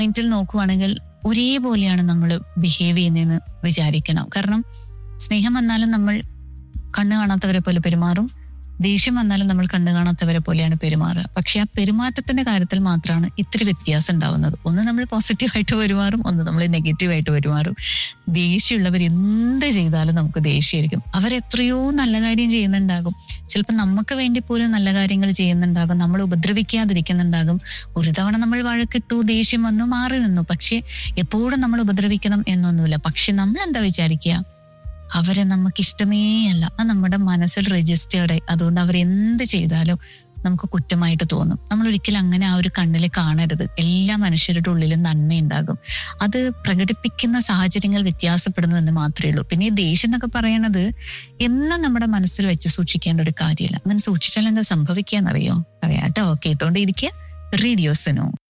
പോയിന്റിൽ നോക്കുവാണെങ്കിൽ ഒരേപോലെയാണ് നമ്മൾ ബിഹേവ് ചെയ്യുന്നതെന്ന് വിചാരിക്കണം കാരണം സ്നേഹം വന്നാലും നമ്മൾ കണ്ണു കാണാത്തവരെ പോലെ പെരുമാറും ദേഷ്യം വന്നാലും നമ്മൾ കണ്ണു കാണാത്തവരെ പോലെയാണ് പെരുമാറുക പക്ഷെ ആ പെരുമാറ്റത്തിന്റെ കാര്യത്തിൽ മാത്രമാണ് ഇത്തിരി വ്യത്യാസം ഉണ്ടാവുന്നത് ഒന്ന് നമ്മൾ പോസിറ്റീവായിട്ട് പെരുമാറും ഒന്ന് നമ്മൾ നെഗറ്റീവായിട്ട് പെരുമാറും ദേഷ്യമുള്ളവർ എന്ത് ചെയ്താലും നമുക്ക് ദേഷ്യമായിരിക്കും അവരെത്രയോ നല്ല കാര്യം ചെയ്യുന്നുണ്ടാകും ചിലപ്പോൾ നമുക്ക് വേണ്ടി പോലും നല്ല കാര്യങ്ങൾ ചെയ്യുന്നുണ്ടാകും നമ്മൾ ഉപദ്രവിക്കാതിരിക്കുന്നുണ്ടാകും ഒരു തവണ നമ്മൾ വഴക്കിട്ടു ദേഷ്യം വന്നു മാറി നിന്നു പക്ഷെ എപ്പോഴും നമ്മൾ ഉപദ്രവിക്കണം എന്നൊന്നുമില്ല പക്ഷെ നമ്മൾ എന്താ വിചാരിക്കുക അവരെ നമുക്ക് ഇഷ്ടമേ അല്ല അത് നമ്മുടെ മനസ്സിൽ രജിസ്റ്റേർഡ് ആയി അതുകൊണ്ട് അവരെന്ത് ചെയ്താലും നമുക്ക് കുറ്റമായിട്ട് തോന്നും നമ്മൾ ഒരിക്കലും അങ്ങനെ ആ ഒരു കണ്ണിൽ കാണരുത് എല്ലാ മനുഷ്യരുടെ ഉള്ളിലും നന്മയുണ്ടാകും അത് പ്രകടിപ്പിക്കുന്ന സാഹചര്യങ്ങൾ വ്യത്യാസപ്പെടുന്നു എന്ന് മാത്രമേ ഉള്ളൂ പിന്നെ ഈ ദേഷ്യം എന്നൊക്കെ പറയണത് എന്നും നമ്മുടെ മനസ്സിൽ വെച്ച് സൂക്ഷിക്കേണ്ട ഒരു കാര്യമല്ല അങ്ങനെ സൂക്ഷിച്ചാൽ എന്താ സംഭവിക്കാന്നറിയോ അറിയാട്ടോ കേട്ടോണ്ടിരിക്കുക റേഡിയോസിനോ